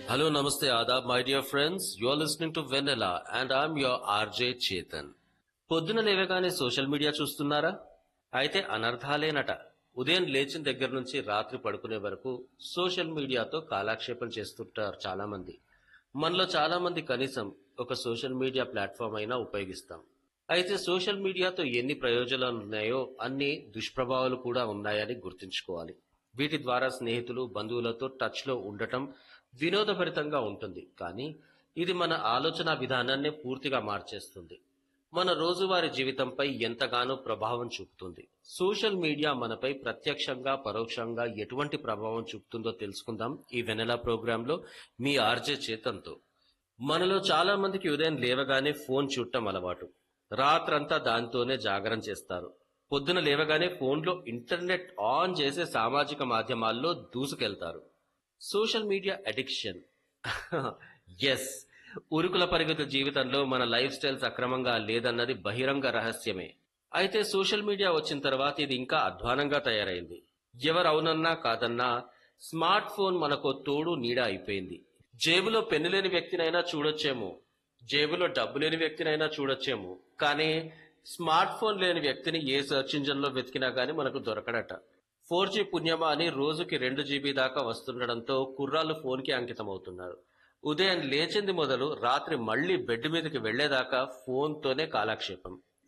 Hello, Namaste, Adab, my dear friends. You are listening to Vanilla and I'm your RJ Chetan. పొద్దున లేవగానే social media చూస్తున్నారా అయితే అనర్థాలేనట ఉదయం లేచిన దగ్గర నుంచి రాత్రి పడుకునే వరకు సోషల్ మీడియాతో కాలక్షేపం చేస్తుంటారు చాలా మంది మనలో చాలా మంది కనీసం ఒక సోషల్ మీడియా ప్లాట్ఫామ్ అయినా ఉపయోగిస్తాం అయితే సోషల్ మీడియాతో ఎన్ని ప్రయోజనాలు ఉన్నాయో అన్ని దుష్ప్రభావాలు కూడా ఉన్నాయని గుర్తుంచుకోవాలి వీటి ద్వారా స్నేహితులు బంధువులతో టచ్ లో ఉండటం వినోదభరితంగా ఉంటుంది కానీ ఇది మన ఆలోచన విధానాన్నే పూర్తిగా మార్చేస్తుంది మన రోజువారీ జీవితంపై ఎంతగానో ప్రభావం చూపుతుంది సోషల్ మీడియా మనపై ప్రత్యక్షంగా పరోక్షంగా ఎటువంటి ప్రభావం చూపుతుందో తెలుసుకుందాం ఈ వెనెలా ప్రోగ్రామ్ లో మీ ఆర్జే చేతంతో మనలో చాలా మందికి ఉదయం లేవగానే ఫోన్ చూడటం అలవాటు రాత్రంతా దాంతోనే జాగరణ చేస్తారు పొద్దున లేవగానే ఫోన్లో ఇంటర్నెట్ ఆన్ చేసే సామాజిక మాధ్యమాల్లో దూసుకెళ్తారు సోషల్ మీడియా అడిక్షన్ ఎస్ ఉరుకుల పరిగెత్త జీవితంలో మన లైఫ్ స్టైల్ సక్రమంగా లేదన్నది బహిరంగ రహస్యమే అయితే సోషల్ మీడియా వచ్చిన తర్వాత ఇది ఇంకా అధ్వానంగా తయారైంది ఎవరు అవునన్నా కాదన్నా స్మార్ట్ ఫోన్ మనకు తోడు నీడ అయిపోయింది జేబులో పెన్ను లేని వ్యక్తినైనా చూడొచ్చేమో జేబులో డబ్బు లేని వ్యక్తినైనా చూడొచ్చేమో కానీ స్మార్ట్ ఫోన్ లేని వ్యక్తిని ఏ సెర్చ్ ఇంజన్ లో వెతికినా గానీ మనకు దొరకడట ఫోర్ జీ పుణ్యమా అని రోజుకి రెండు జీబీ దాకా వస్తుండడంతో కుర్రాళ్ళు ఫోన్ కి అంకితం అవుతున్నారు ఉదయం లేచింది మొదలు రాత్రి మళ్ళీ బెడ్ మీదకి వెళ్లేదాకా ఫోన్ తోనే కాలక్షేపం